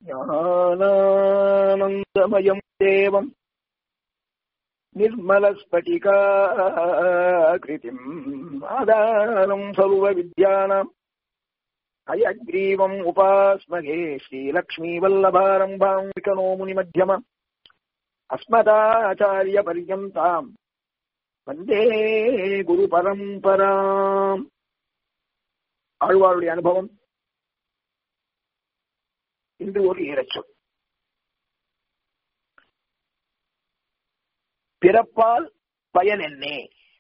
ஞானானந்தமயம் தேவம் निर्मलस्फटिकाकृतिम् आधारम् सर्वविद्यानाम् हयग्रीवम् उपास्महे श्रीलक्ष्मीवल्लभारम्भाम् विकनो मुनिमध्यम अस्मदाचार्यपर्यन्ताम् வந்தே குரு பரம்பராம் ஆழ்வாருடைய அனுபவம் இன்று ஒரு ஈரச்சொல் பிறப்பால் பயன் என்னே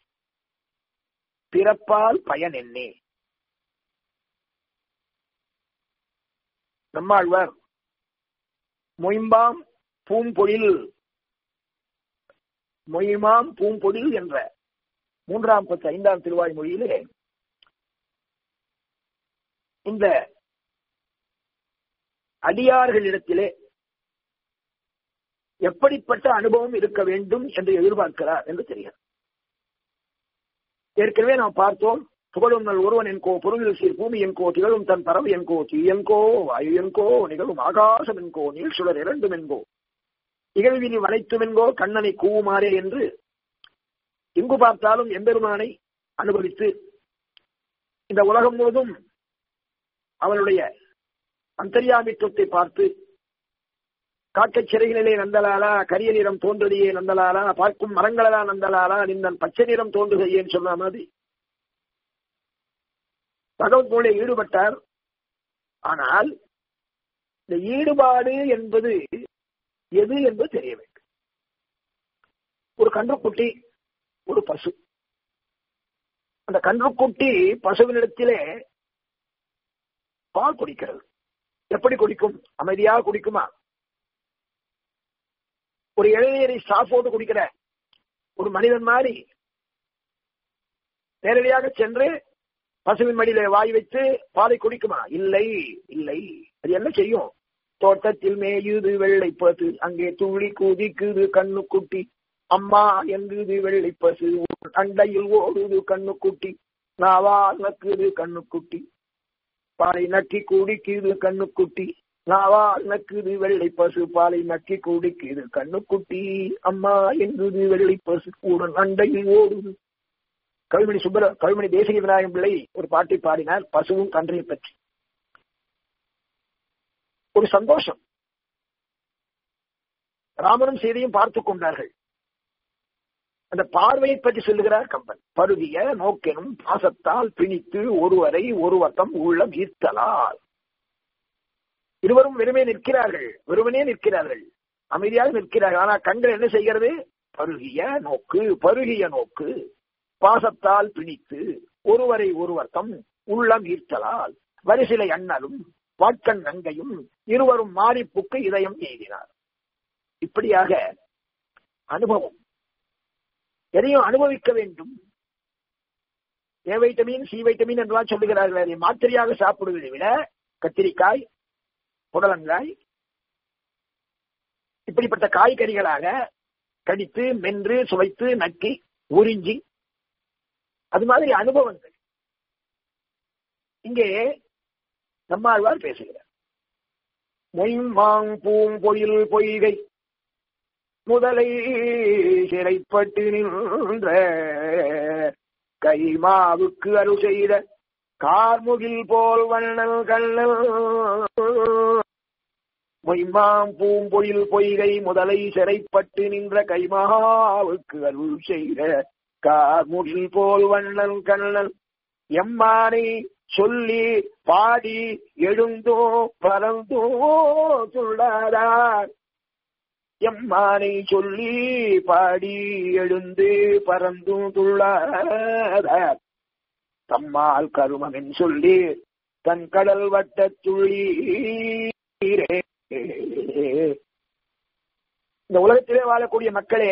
பிறப்பால் பயன் என்னே நம்மாழ்வார் மொயம்பாம் பூம்பொழில் மொய்மாம் பூம்பொழில் என்ற மூன்றாம் பத்து ஐந்தாம் திருவாய் மொழியிலே இந்த அடியார்களிடத்திலே எப்படிப்பட்ட அனுபவம் இருக்க வேண்டும் என்று எதிர்பார்க்கிறார் என்று தெரியும் ஏற்கனவே நாம் பார்த்தோம் புகழும் நல் ஒருவன் என்கோ பொருளில் சீர் பூமி என்கோ திகழும் தன் பறவை என்கோ தீயன்கோ வாயு என்கோ நிகழும் ஆகாசம் என்கோ நீள் சுடர் இரண்டும் என்கோ இகழ்வினி வளைத்துமென்கோ கண்ணனை கூவுமாறே என்று எங்கு பார்த்தாலும் எம்பெருமானை அனுபவித்து இந்த உலகம் முழுவதும் அவனுடைய அந்தரியாமித்துவத்தை பார்த்து காக்கைச் சிறைகளிலே நந்தலாலா கரிய நிறம் தோன்றுதையே நந்தலாலா பார்க்கும் மரங்களலா நந்தலாலா நின்றன் பச்சை நிறம் தோன்றுகையேன்னு சொன்ன மாதிரி பகவத் மூலை ஈடுபட்டார் ஆனால் இந்த ஈடுபாடு என்பது எது என்பது தெரிய வேண்டும் ஒரு கன்றுக்குட்டி ஒரு பசு அந்த கன்றுக்குட்டி பசுவினிடத்திலே பால் குடிக்கிறது எப்படி குடிக்கும் அமைதியாக குடிக்குமா ஒரு இளைஞரை சாஃபோடு குடிக்கிற ஒரு மனிதன் மாதிரி நேரடியாக சென்று பசுவின் மடியில வாய் வைத்து பாலை குடிக்குமா இல்லை இல்லை அது என்ன செய்யும் தோட்டத்தில் மேயுது வெள்ளை பசு அங்கே துள்ளி குதிக்குது கண்ணு குட்டி அம்மா எங்குது வெள்ளை பசு அண்டையில் ஓடுது கண்ணு குட்டி நாவால் நக்குது கண்ணு குட்டி பாலை நக்கி குடிக்குது கண்ணு குட்டி நாவால் நக்குது வெள்ளை பசு பாலை நக்கி குடிக்குது கண்ணு குட்டி அம்மா எங்குது வெள்ளை பசு உடன் அண்டையில் ஓடுது கவிமணி சுப்பர கவிமணி தேசிக விநாயகம் பிள்ளை ஒரு பாட்டை பாடினார் பசுவும் கன்றையை பற்றி ஒரு சந்தோஷம் ராமனும் சீதையும் பார்த்து கொண்டார்கள் அந்த பார்வையை பற்றி சொல்லுகிறார் கம்பன் பருகிய நோக்கெனும் பாசத்தால் பிணித்து ஒருவரை ஒருவத்தம் உள்ளம் ஈர்த்தலால் இருவரும் வெறுமே நிற்கிறார்கள் வெறுமனே நிற்கிறார்கள் அமைதியாக நிற்கிறார்கள் ஆனா கண்கள் என்ன செய்கிறது பருகிய நோக்கு பருகிய நோக்கு பாசத்தால் பிணித்து ஒருவரை ஒருவர்த்தம் உள்ளம் ஈர்த்தலால் வரிசிலை அண்ணலும் வாட்கண் நங்கையும் இருவரும் மாறிப்புக்கு இதயம் எய்தினார் இப்படியாக அனுபவம் எதையும் அனுபவிக்க வேண்டும் ஏ வைட்டமின் சி வைட்டமின் என்றெல்லாம் சொல்லுகிறார்கள் அதை மாத்திரையாக சாப்பிடுவதை விட கத்திரிக்காய் புடலங்காய் இப்படிப்பட்ட காய்கறிகளாக கடித்து மென்று சுவைத்து நக்கி உறிஞ்சி அது மாதிரி அனுபவங்கள் இங்கே நம்மாழ்வார் பேசுகிறார் மொய்மாங் பூம்பொயில் பொய்கை முதலை சிறைப்பட்டு நின்ற கைமாவுக்கு அருள் செய்த கார்முகில் போல் வண்ணல் கண்ணல் மொய்மாம் பூம்பொயில் பொய்கை முதலை சிறைப்பட்டு நின்ற கைமாவுக்கு அருள் செய்த கார்முகில் போல் வண்ணல் கண்ணல் எம்மானை சொல்லி பாடி எழுந்தோ பறந்தோ துள்ளாதார் எம்மானை சொல்லி பாடி எழுந்து பறந்தும் துள்ளாதார் தம்மால் கருமமென் சொல்லி தன் கடல் வட்ட துள்ளீரே இந்த உலகத்திலே வாழக்கூடிய மக்களே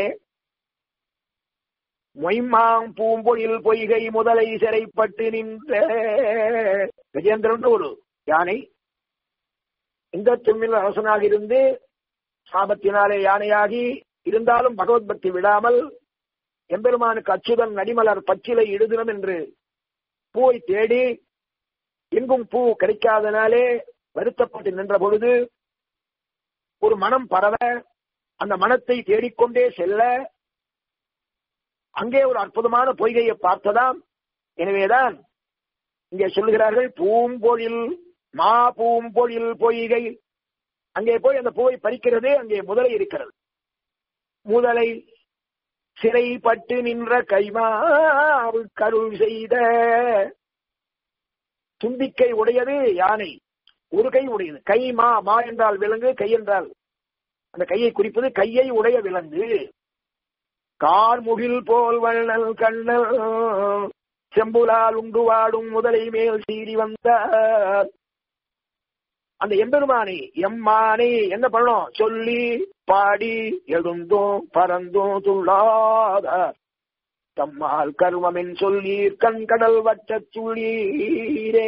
மொய்மாம் பூம்பொழில் பொய்கை முதலை சிறைப்பட்டு நின்ற கஜேந்திரன் ஒரு யானை இந்த தும்மில் அரசனாக இருந்து சாபத்தினாலே யானையாகி இருந்தாலும் பகவத் பக்தி விடாமல் எம்பெருமானுக்கு அச்சுதன் நடிமலர் பச்சிலை இடுதினம் என்று பூவை தேடி எங்கும் பூ கிடைக்காதனாலே வருத்தப்பட்டு நின்ற பொழுது ஒரு மனம் பரவ அந்த மனத்தை தேடிக்கொண்டே செல்ல அங்கே ஒரு அற்புதமான பொய்கையை பார்த்ததாம் எனவேதான் இங்கே சொல்லுகிறார்கள் பூம்பொழில் மா பூம்பொழில் பொய்கை அங்கே போய் அந்த பூவை பறிக்கிறது அங்கே முதலை இருக்கிறது முதலை சிறைப்பட்டு நின்ற கைமாவு கருள் செய்த தும்பிக்கை உடையது யானை ஒரு கை உடையது கை மா மா என்றால் விலங்கு கை என்றால் அந்த கையை குறிப்பது கையை உடைய விலங்கு கார்முகில் போல் வள்ளல் கண்ணல் செம்புலால் உண்டு வாடும் முதலை மேல் சீறி வந்தார் அந்த எம்பெருமானை எம்மானை என்ன பண்ணணும் சொல்லி பாடி எழுந்தோம் பறந்தோம் துள்ளாதார் தம்மால் கர்மமென் சொல்லீர் கண் கடல் வட்டச் சுள்ளீரே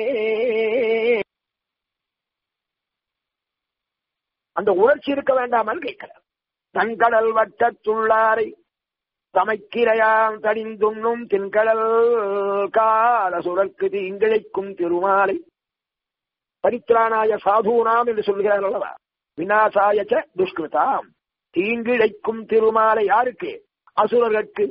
அந்த உணர்ச்சி இருக்க வேண்டாமல் கேட்கிறார் தன்கடல் வட்டத்துள்ளாரை தமைக்கிரையாம் தடிந்துண்ணும் தென்கடல் கால சுரற்கு தீங்கிழைக்கும் திருமாலை பரித்ராணாய சாதூனாம் என்று சொல்கிறார் அல்லவா விநாசாயச்ச துஷ்கிருதாம் தீங்கிழைக்கும் திருமாலை யாருக்கு அசுரர்களுக்கு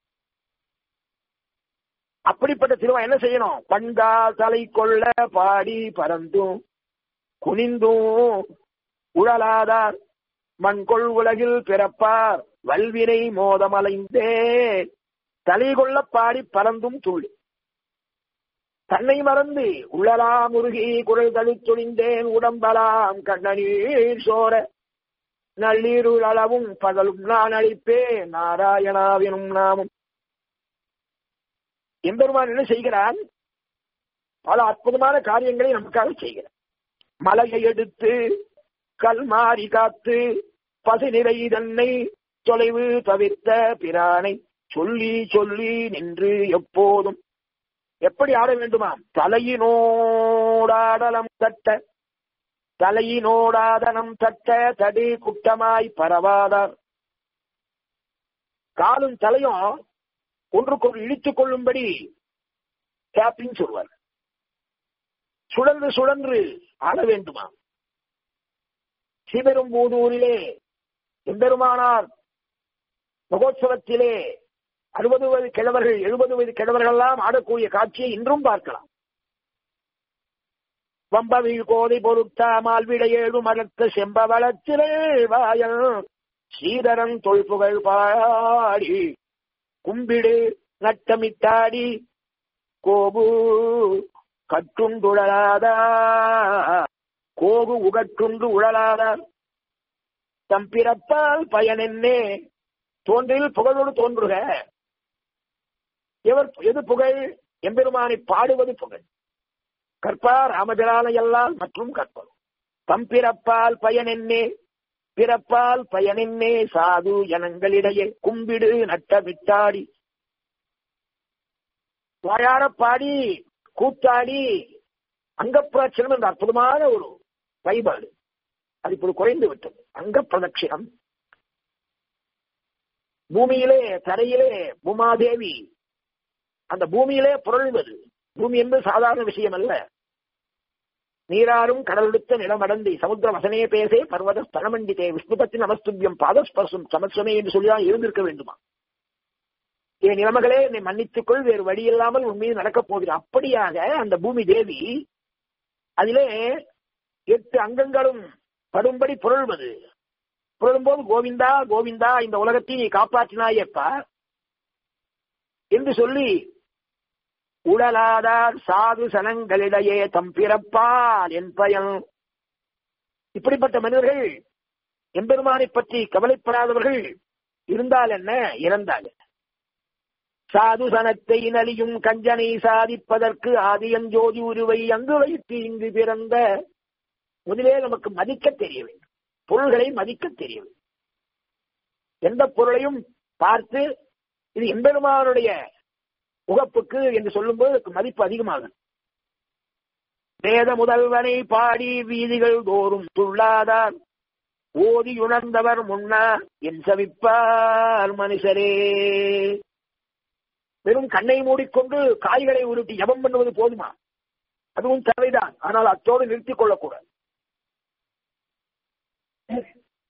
அப்படிப்பட்ட திருமா என்ன செய்யணும் பண்கா தலை கொள்ள பாடி பறந்தும் குனிந்தும் உழலாதார் மண்கொள் உலகில் பிறப்பார் வல்வினை மோதமலைந்தே தலை கொள்ள பாடி பறந்தும் துள்ளி தன்னை மறந்து உள்ளலாம் உருகி குரல் தழுத்துணிந்தேன் உடம்பலாம் கண்ணநீர் சோர நள்ளீருள் அளவும் பகலும் நான் அழிப்பேன் நாராயணாவினும் நாமும் எம்பெருமான் என்ன செய்கிறான் பல அற்புதமான காரியங்களை நமக்காக செய்கிறான் மலையை எடுத்து கல் மாறி காத்து பசு நிறை தன்னை தொலைவு தவிர்த்த பிரானை சொல்லி சொல்லி நின்று எப்போதும் எப்படி ஆட வேண்டுமாம் தலையினோடாடலம் தட்ட தலையினோடாதனம் தட்ட தடு குட்டமாய் பரவாதார் காலும் தலையும் ஒன்றுக்கொன்று இழித்துக் கொள்ளும்படி கேப்பிங் சொல்வார் சுழன்று சுழன்று ஆட வேண்டுமா ஸ்ரீபெரும்பூதூரிலே எம்பெருமானார் மகோத்சவத்திலே அறுபது வயது கிழவர்கள் எழுபது வயது கிழவர்கள் எல்லாம் ஆடக்கூடிய காட்சியை இன்றும் பார்க்கலாம் வம்பவில் கோதை பொருத்தா மால்விட ஏழு மரத்த செம்பவளத்திலே வாயல் ஸ்ரீதரன் தொல்புகழ் பாடி கும்பிடு நட்டமிட்டாடி கோபு கட்டுண்டுழலாதா கோபு உகட்டுண்டு உழலாதார் தம் பிறப்பால் பயனென்னே தோன்றில் புகழோடு தோன்றுக எவர் எது புகழ் எம்பெருமானை பாடுவது புகழ் கற்பார் ராமபிரானையெல்லாம் மற்றும் கற்பது தம் பிறப்பால் பயனென்னே பிறப்பால் பயனென்னே சாது ஜனங்களிடையே கும்பிடு நட்ட விட்டாடி வாயார பாடி கூத்தாடி அங்கப்பிரட்சணம் என்ற அற்புதமான ஒரு வழிபாடு அது இப்போது குறைந்து விட்டது அங்க பிரதட்சிணம் பூமியிலே தரையிலே பூமாதேவி அந்த பூமியிலே புரள்வது பூமி என்பது சாதாரண விஷயம் அல்ல நீராறும் கடலெடுத்த நிலமடந்தி சமுத்திர வசனே பேசே பர்வத ஸ்தனமண்டிதே விஷ்ணுபத்தி நமஸ்துபியம் பாதஸ்பர்சம் சமஸ்வமே என்று சொல்லிதான் இருந்திருக்க வேண்டுமா என் நிலைமகளே என்னை மன்னித்துக்கொள் வேறு வழி இல்லாமல் உன் மீது நடக்கப் போகிறேன் அப்படியாக அந்த பூமி தேவி அதிலே எட்டு அங்கங்களும் படும்படி புரள்வது புரளும்போது கோவிந்தா கோவிந்தா இந்த உலகத்தை நீ காப்பாற்றினாயப்பா என்று சொல்லி உடலாதார் சாது சனங்களிடையே தம் பிறப்பால் என் பயன் இப்படிப்பட்ட மனிதர்கள் எம்பெருமானை பற்றி கவலைப்படாதவர்கள் இருந்தால் என்ன இறந்தால் சாது சனத்தை நலியும் கஞ்சனை சாதிப்பதற்கு ஆதியஞ்சோதி உருவை அங்கு வைத்து இங்கு பிறந்த முதலே நமக்கு மதிக்க தெரிய வேண்டும் பொருள்களை மதிக்க தெரிய வேண்டும் எந்த பொருளையும் பார்த்து இது எம்பெருமானுடைய உகப்புக்கு என்று சொல்லும்போது மதிப்பு அதிகமாகும் வேத முதல்வனை பாடி வீதிகள் தோறும் துள்ளாதார் ஓதி உணர்ந்தவர் முன்னா என் சவிப்பார் மனுஷரே வெறும் கண்ணை மூடிக்கொண்டு காய்களை உருட்டி ஜபம் பண்ணுவது போதுமா அதுவும் தேவைதான் ஆனால் அத்தோடு நிறுத்திக் கொள்ளக்கூடாது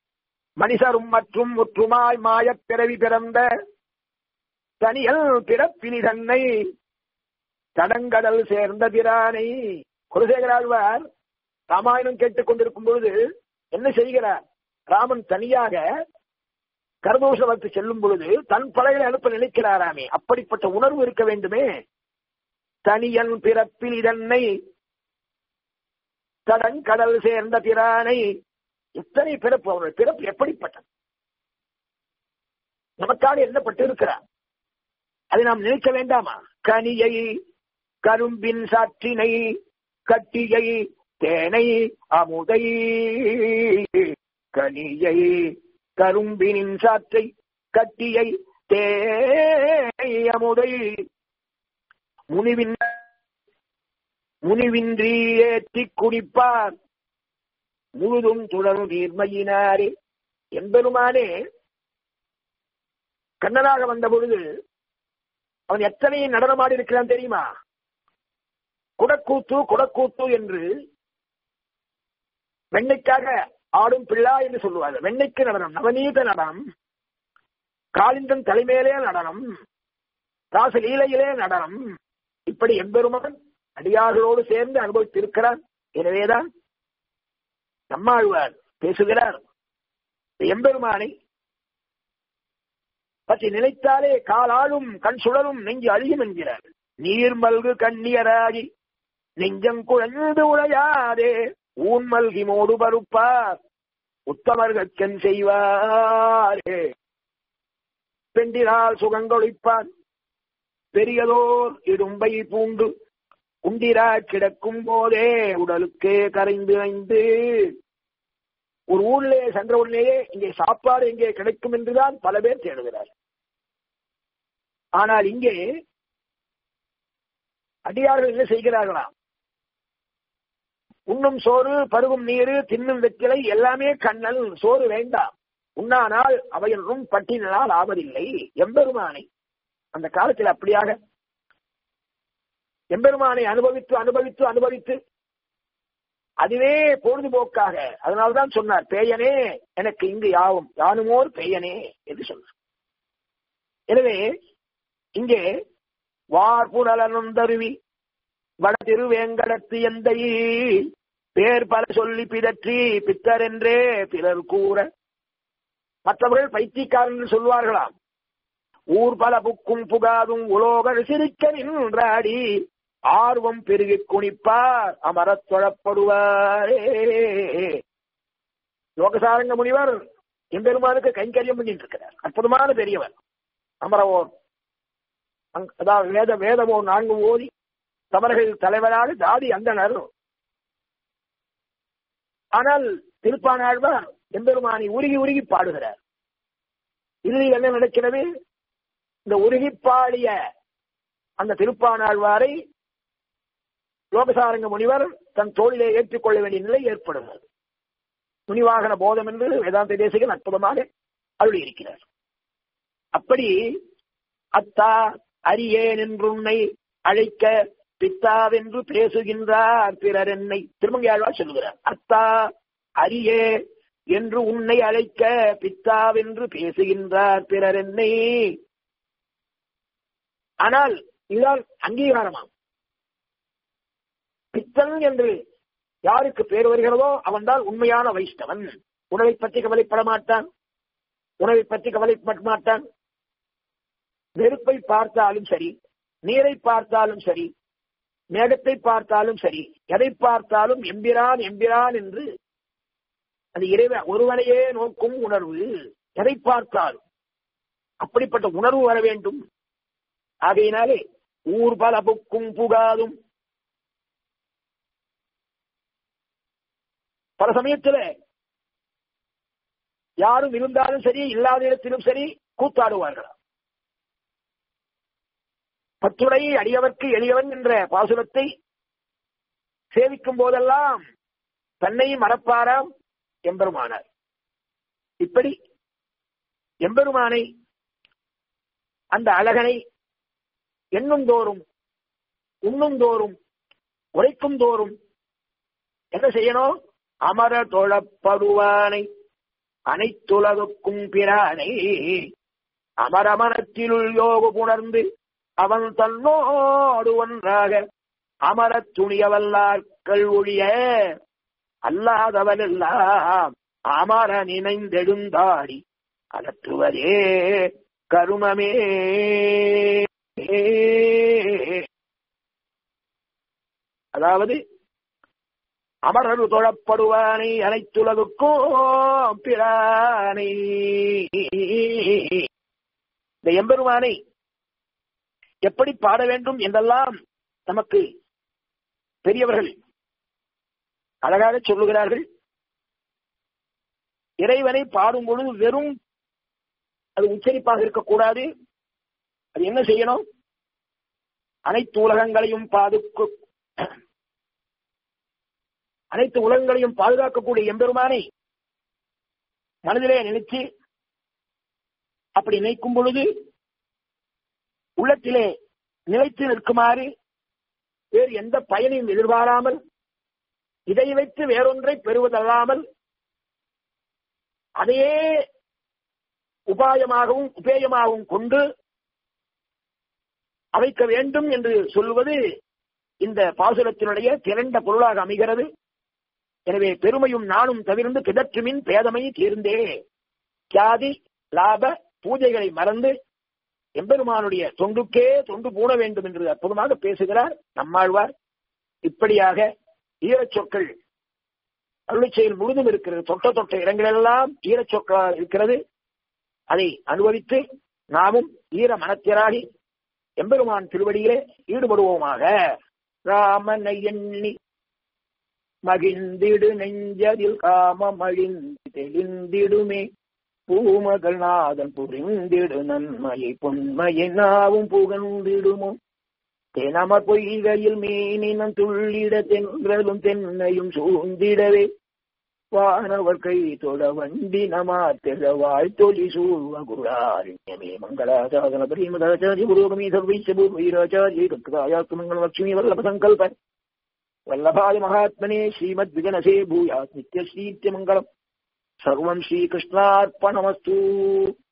மனிதரும் மற்றும் முற்றுமாய் மாயப் பிறவி பிறந்த தனியல் பிறப்பினி தன்னை தடங்கடல் சேர்ந்த பிரானை குலசேகராழ்வார் ராமாயணம் கேட்டுக் கொண்டிருக்கும் பொழுது என்ன செய்கிறார் ராமன் தனியாக கரதோஷவத்து செல்லும் பொழுது தன் படைகளை அனுப்ப நினைக்கிறாராமே அப்படிப்பட்ட உணர்வு இருக்க வேண்டுமே தனியன் பிறப்பில் இதன்னை தடங்கடல் சேர்ந்த பிரானை எத்தனை பிறப்பு அவருடைய பிறப்பு எப்படிப்பட்டது நமக்காக எழுதப்பட்டு இருக்கிறார் அதை நாம் நினைக்க வேண்டாமா கனியை கரும்பின் சாற்றினை கட்டியை தேனை அமுதை கனியை கரும்பினின் சாற்றை கட்டியை தேனை அமுதை முனிவின் முனிவின்றி ஏற்றி குடிப்பார் முழுதும் துணரும் நீர்மையினாரே எம்பெருமானே கண்ணனாக வந்த பொழுது அவன் எத்தனை நடனமாடி இருக்கிறான் தெரியுமா குடக்கூத்து குடக்கூத்து என்று வெண்ணைக்காக ஆடும் பிள்ளா என்று சொல்லுவார்கள் வெண்ணைக்கு நடனம் நவநீத நடனம் காலிந்தன் தலைமையிலே நடனம் ராசலீலையிலே நடனம் இப்படி எம்பெருமான் அடியார்களோடு சேர்ந்து அனுபவித்திருக்கிறான் எனவேதான் நம்மாழ்வார் பேசுகிறார் எம்பெருமானை பற்றி நினைத்தாலே காலாளும் கண் சுழலும் நெஞ்சு அழியும் என்கிறார் நீர் மல்கு கண்ணியராகி நெஞ்சம் குழந்து உழையாதே ஊன் மல்கி மோடு பருப்பார் உத்தமர்கன் செய்வாரே பெண்டிரால் சுகங்கொழிப்பான் பெரியதோர் இடும்பை பூண்டு உண்டிரா கிடக்கும் போதே உடலுக்கே கரைந்து ஐந்து ஒரு ஊர்லே சென்ற உடனேயே இங்கே சாப்பாடு எங்கே கிடைக்கும் என்றுதான் பல பேர் தேடுகிறார் ஆனால் இங்கே அடியார்கள் என்ன செய்கிறார்களாம் உண்ணும் சோறு பருகும் நீரு தின்னும் வெற்றிலை எல்லாமே கண்ணல் சோறு வேண்டாம் உண்ணானால் அவையொன்றும் பட்டினால் ஆவதில்லை எம்பெருமானை அந்த காலத்தில் அப்படியாக எம்பெருமானை அனுபவித்து அனுபவித்து அனுபவித்து அதுவே பொழுதுபோக்காக அதனால்தான் சொன்னார் பேயனே எனக்கு இங்கு யாவும் யானுமோர் பேயனே என்று சொன்னார் எனவே இங்கே வார்புடலனுந்தருவி வட திருவேங்கடத்து எந்தை பேர் பல சொல்லி பிதற்றி பித்தர் என்றே பிறர் கூற மற்றவர்கள் பைத்தியக்காரன் சொல்வார்களாம் ஊர் பல புக்கும் புகாதும் உலோகர் சிரிக்க நின்றாடி ஆர்வம் பெருகி குனிப்பார் அமரத் தொழப்படுவாரே லோகசாரங்க முனிவர் எம்பெருமானுக்கு கைங்கரியம் பண்ணிட்டு இருக்கிறார் அற்புதமான பெரியவர் அமரவோர் அதாவது வேத வேதமோ நான்கு ஓதி தமர்கள் தலைவராக ஜாதி அந்தனர் ஆனால் திருப்பானாழ்வார் எம்பெருமானை உருகி உருகி பாடுகிறார் இறுதியில் என்ன நடக்கிறது இந்த உருகி பாடிய அந்த திருப்பானாழ்வாரை லோகசாரங்க முனிவர் தன் தோளிலே ஏற்றுக்கொள்ள வேண்டிய நிலை ஏற்படுகிறது முனிவாகன போதம் என்று வேதாந்த தேசிகன் அற்புதமாக அருளி இருக்கிறார் அப்படி அத்தா அரியேன் என்று உன்னை அழைக்க பித்தாவென்று பேசுகின்றார் பிறர் என்னை திருமங்கையாழ்வார் சொல்லுகிறார் அத்தா அரியே என்று உன்னை அழைக்க பித்தாவென்று பேசுகின்றார் பிறர் என்னை ஆனால் இதுதான் அங்கீகாரமாம் பித்தன் என்று யாருக்கு பேர் வருகிறதோ அவன்தான் உண்மையான வைஷ்ணவன் உணவை பற்றி கவலைப்பட மாட்டான் உணவை பற்றி கவலைப்பட மாட்டான் நெருப்பை பார்த்தாலும் சரி நீரை பார்த்தாலும் சரி மேகத்தை பார்த்தாலும் சரி எதை பார்த்தாலும் எம்பிரான் எம்பிரான் என்று அது இறைவன் ஒருவனையே நோக்கும் உணர்வு எதை பார்த்தாலும் அப்படிப்பட்ட உணர்வு வர வேண்டும் ஆகையினாலே ஊர் பல புக்கும் புகாதும் பல சமயத்துல யாரும் இருந்தாலும் சரி இல்லாத இடத்திலும் சரி கூத்தாடுவார்களாம் பத்துடை அடியவர்க்கு எளியவன் என்ற பாசுரத்தை சேவிக்கும் போதெல்லாம் தன்னை மறப்பாராம் எம்பெருமானார் இப்படி எம்பெருமானை அந்த அழகனை எண்ணும் தோறும் உண்ணும் தோறும் உரைக்கும் தோறும் என்ன செய்யணும் அமர தொழப்படுவானை அனைத்துலகுக்கும் பிரானை அமரமனத்திலுள் யோகு புணர்ந்து அவன் தன்னோடு ஒன்றாக அமரத் துணியவல்லார்கள் ஒழிய அல்லாதவனெல்லாம் அமர நினைந்தெழுந்தாடி அகற்றுவதே கருமமே அதாவது அமரரு தொழப்படுவானை அனைத்துலகுக்கும் பிரானை இந்த எம்பெருமானை எப்படி பாட வேண்டும் என்றெல்லாம் நமக்கு பெரியவர்கள் அழகாக சொல்லுகிறார்கள் இறைவனை பாடும் பொழுது வெறும் அது உச்சரிப்பாக இருக்கக்கூடாது அது என்ன செய்யணும் அனைத்து உலகங்களையும் பாதுக்கு அனைத்து உலகங்களையும் பாதுகாக்கக்கூடிய எம்பெருமானை மனதிலே நினைச்சு அப்படி நினைக்கும் பொழுது உள்ளத்திலே நிலைத்து நிற்குமாறு வேறு எந்த பயனையும் எதிர்பாராமல் இதை வைத்து வேறொன்றை பெறுவதல்லாமல் அதையே உபாயமாகவும் உபேயமாகவும் கொண்டு அமைக்க வேண்டும் என்று சொல்லுவது இந்த பாசுரத்தினுடைய திரண்ட பொருளாக அமைகிறது எனவே பெருமையும் நானும் தவிர்ந்து பிதற்றுமின் பேதமை தீர்ந்தே தியாதி லாப பூஜைகளை மறந்து எம்பெருமானுடைய தொண்டுக்கே தொண்டு பூண வேண்டும் என்று அற்புதமாக பேசுகிறார் நம்மாழ்வார் இப்படியாக ஈரச் சொற்கள் அருளிச்செயல் முழுதும் இருக்கிறது தொட்ட தொட்ட இடங்களெல்லாம் ஈரச் சொற்களாக இருக்கிறது அதை அனுபவித்து நாமும் ஈர மனத்திராகி எம்பெருமான் திருவடியிலே ஈடுபடுவோமாக ராமனை எண்ணி மகிழ்ந்திடு நெஞ்சதில் காமம் அழிந்து தெளிந்திடுமே பூமகள் நாதன் புரிந்திடு நன்மையை பொன்மையை நாவும் புகழ்ந்திடுமோ தெனமர் பொய்கையில் மீனினம் துள்ளிட தென்றலும் தென்னையும் சூழ்ந்திடவே வானவர் கை தொட வண்டி நமாத்திர வாழ்த்தொலி சூழ்வ குருடாரண்யமே மங்களாசாதன பிரீமதாச்சாரிய புரோகமீ சர்வைச்ச பூர்வீராச்சாரிய கக்தாயாத்து மங்கள லட்சுமி வல்லப சங்கல்ப வல்லபாதி மகாத்மனே ஸ்ரீமத் விகனசே பூயாத் நித்யஸ்ரீத்ய மங்களம் சர்வம் ஸ்ரீகிருஷ்ணார்ப்பணமஸ்து